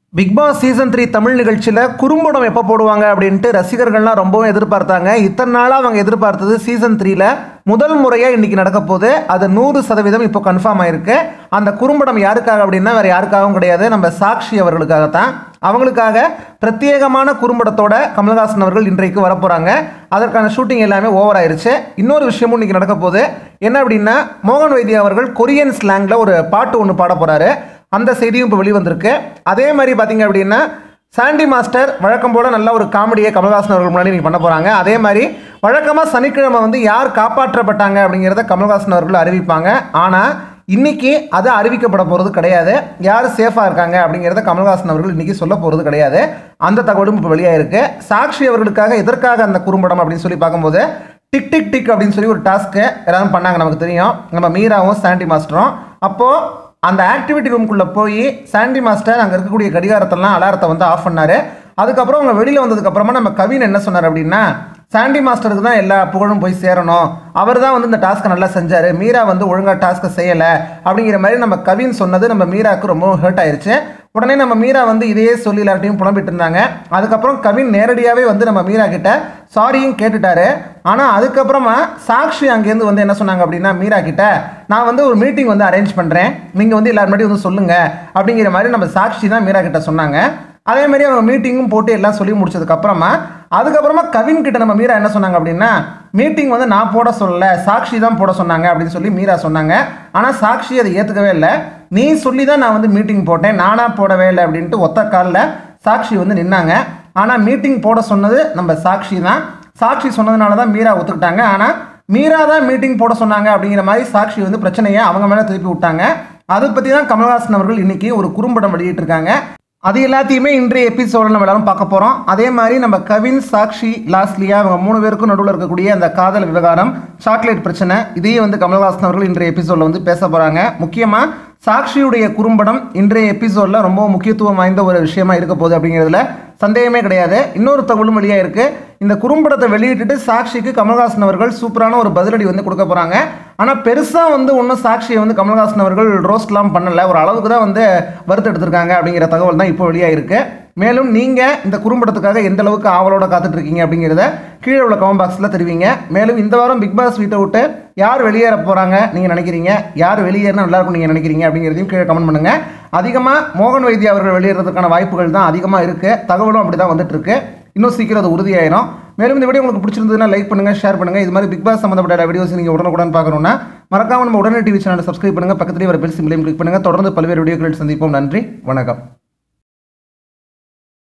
big Boss season three Tamil நிகழ்ச்சியில் குறும்படம் எப்போ போடுவாங்க அப்படின்ட்டு ரசிகர்கள்லாம் ரொம்பவும் எதிர்பார்த்தாங்க இத்தனை நாளாக அவங்க எதிர்பார்த்தது சீசன் த்ரீல முதல் முறையாக இன்னைக்கு நடக்க போகுது அது நூறு சதவீதம் இப்போ கன்ஃபார்ம் ஆயிருக்கு அந்த குறும்படம் யாருக்காக அப்படின்னா வேறு யாருக்காகவும் கிடையாது நம்ம சாக்ஷி அவர்களுக்காகத்தான் அவங்களுக்காக பிரத்யேகமான குறும்படத்தோட கமல்ஹாசன் அவர்கள் இன்றைக்கு வரப்போகிறாங்க அதற்கான ஷூட்டிங் எல்லாமே ஓவர் ஆயிருச்சு இன்னொரு விஷயமும் இன்னைக்கு நடக்க போகுது என்ன அப்படின்னா மோகன் வைத்தியா அவர்கள் கொரியன் ஸ்லாங்கில் ஒரு பாட்டு ஒன்று பாட போகிறாரு அந்த செய்தியும் இப்போ வெளிவந்திருக்கு அதே மாதிரி பார்த்தீங்க அப்படின்னா சாண்டி மாஸ்டர் வழக்கம் போல் நல்ல ஒரு காமெடியை கமல்ஹாசன் அவர்கள் முன்னாடி நீங்கள் பண்ண போகிறாங்க அதே மாதிரி வழக்கமாக சனிக்கிழமை வந்து யார் காப்பாற்றப்பட்டாங்க அப்படிங்கிறத கமல்ஹாசன் அவர்கள் அறிவிப்பாங்க ஆனால் இன்னைக்கு அது அறிவிக்கப்பட போகிறது கிடையாது யார் சேஃபாக இருக்காங்க அப்படிங்கிறத கமல்ஹாசன் அவர்கள் இன்னைக்கு சொல்ல போகிறது கிடையாது அந்த தகவலும் இப்போ வெளியாயிருக்கு சாக்ஷி அவர்களுக்காக எதற்காக அந்த குறும்படம் அப்படின்னு சொல்லி பார்க்கும்போது டிக் டிக் டிக் அப்படின்னு சொல்லி ஒரு டாஸ்க்கு எல்லாரும் பண்ணாங்க நமக்கு தெரியும் நம்ம மீராவும் சாண்டி மாஸ்டரும் அப்போது அந்த ஆக்டிவிட்டி ரூம்குள்ளே போய் சாண்டி மாஸ்டர் அங்கே இருக்கக்கூடிய கடிகாரத்தெல்லாம் அலாரத்தை வந்து ஆஃப் பண்ணார் அதுக்கப்புறம் அவங்க வெளியில் வந்ததுக்கப்புறமா நம்ம கவின் என்ன சொன்னார் அப்படின்னா சாண்டி மாஸ்டருக்கு தான் எல்லா புகழும் போய் சேரணும் அவர் தான் வந்து இந்த டாஸ்க்கை நல்லா செஞ்சார் மீரா வந்து ஒழுங்காக டாஸ்க்கை செய்யலை அப்படிங்கிற மாதிரி நம்ம கவின் சொன்னது நம்ம மீராவுக்கு ரொம்ப ஹர்ட் ஆயிருச்சு உடனே நம்ம மீரா வந்து இதையே சொல்லி எல்லார்ட்டையும் புலம்பிட்டு இருந்தாங்க அதுக்கப்புறம் கவின் நேரடியாகவே வந்து நம்ம மீரா கிட்ட சாரியும் கேட்டுட்டாரு ஆனால் அதுக்கப்புறமா சாக்ஷி அங்கேருந்து வந்து என்ன சொன்னாங்க அப்படின்னா மீரா கிட்ட நான் வந்து ஒரு மீட்டிங் வந்து அரேஞ்ச் பண்ணுறேன் நீங்கள் வந்து எல்லார் முன்னாடி வந்து சொல்லுங்க அப்படிங்கிற மாதிரி நம்ம சாக்ஷி தான் மீரா கிட்ட சொன்னாங்க அதே மாதிரி அவங்க மீட்டிங்கும் போட்டு எல்லாம் சொல்லி முடிச்சதுக்கப்புறமா அதுக்கப்புறமா கவின் கிட்ட நம்ம மீரா என்ன சொன்னாங்க அப்படின்னா மீட்டிங் வந்து நான் போட சொல்லல சாக்ஷி தான் போட சொன்னாங்க அப்படின்னு சொல்லி மீரா சொன்னாங்க ஆனால் சாக்ஷி அதை ஏற்றுக்கவே இல்லை நீ சொல்லி தான் நான் வந்து மீட்டிங் போட்டேன் நானாக போடவே இல்லை அப்படின்ட்டு ஒத்த காலில் சாக்ஷி வந்து நின்னாங்க ஆனால் மீட்டிங் போட சொன்னது நம்ம சாக்ஷி தான் சாக்ஷி சொன்னதுனால தான் மீரா ஒத்துக்கிட்டாங்க ஆனால் மீரா தான் மீட்டிங் போட சொன்னாங்க அப்படிங்கிற மாதிரி சாக்ஷி வந்து பிரச்சனையை அவங்க மேலே திருப்பி விட்டாங்க அதை பற்றி தான் கமல்ஹாசன் அவர்கள் இன்னைக்கு ஒரு குறும்படம் வெளியிட்டிருக்காங்க அது எல்லாத்தையுமே இன்றைய எபிசோடில் நம்ம எல்லாரும் பார்க்க போகிறோம் அதே மாதிரி நம்ம கவின் சாக்ஷி லாஸ்லியா அவங்க மூணு பேருக்கும் நடுவில் இருக்கக்கூடிய அந்த காதல் விவகாரம் சாக்லேட் பிரச்சனை இதையும் வந்து கமல்ஹாசன் அவர்கள் இன்றைய எபிசோடில் வந்து பேச போகிறாங்க முக்கியமாக சாக்ஷியுடைய குறும்படம் இன்றைய எபிசோடில் ரொம்ப முக்கியத்துவம் வாய்ந்த ஒரு விஷயமா இருக்க போகுது அப்படிங்கிறதுல சந்தேகமே கிடையாது இன்னொரு தகவலும் வெளியாக இருக்கு இந்த குறும்படத்தை வெளியிட்டுட்டு சாக்ஷிக்கு கமல்ஹாசன் அவர்கள் சூப்பரான ஒரு பதிலடி வந்து கொடுக்க போகிறாங்க ஆனால் பெருசாக வந்து ஒன்றும் சாக்ஷியை வந்து கமல்ஹாசன் அவர்கள் ரோஸ்ட்லாம் பண்ணல ஒரு அளவுக்கு தான் வந்து வறுத்து எடுத்திருக்காங்க அப்படிங்கிற தகவல் தான் இப்போ வெளியாக இருக்கு மேலும் நீங்கள் இந்த குறும்படத்துக்காக எந்த அளவுக்கு ஆவலோட காத்துட்டு இருக்கீங்க அப்படிங்கிறத கீழே உள்ள கமெண்ட் பாக்ஸில் தெரிவிங்க மேலும் இந்த வாரம் பிக் பாஸ் வீட்டை விட்டு யார் வெளியேற போகிறாங்க நீங்கள் நினைக்கிறீங்க யார் வெளியேறினா நல்லா இருக்கும் நீங்கள் நினைக்கிறீங்க அப்படிங்கிறதையும் கீழே கமெண்ட் பண்ணுங்கள் அதிகமாக மோகன் வைத்தியா அவர்கள் வெளியேறதுக்கான வாய்ப்புகள் தான் அதிகமாக இருக்குது தகவலும் அப்படி தான் வந்துட்டு இருக்கு இன்னும் சீக்கிரம் அது உறுதியாயிரும் மேலும் இந்த வீடியோ உங்களுக்கு பிடிச்சிருந்ததுன்னா லைக் பண்ணுங்கள் ஷேர் பண்ணுங்கள் இது மாதிரி பிக் பாஸ் சம்மந்தப்பட்ட வீடியோஸ் நீங்கள் உடனுக்குடன் பார்க்கணும்னா மறக்காம நம்ம உடனே டிவி சேனலை சப்ஸ்கிரைப் பண்ணுங்கள் பக்கத்துலேயே வர பெல் சிம்லையும் கிளிக் பண்ணுங்கள் தொடர்ந்து பல்வேறு வீடியோக்களில் சந்திப்போம் நன்றி வணக்கம்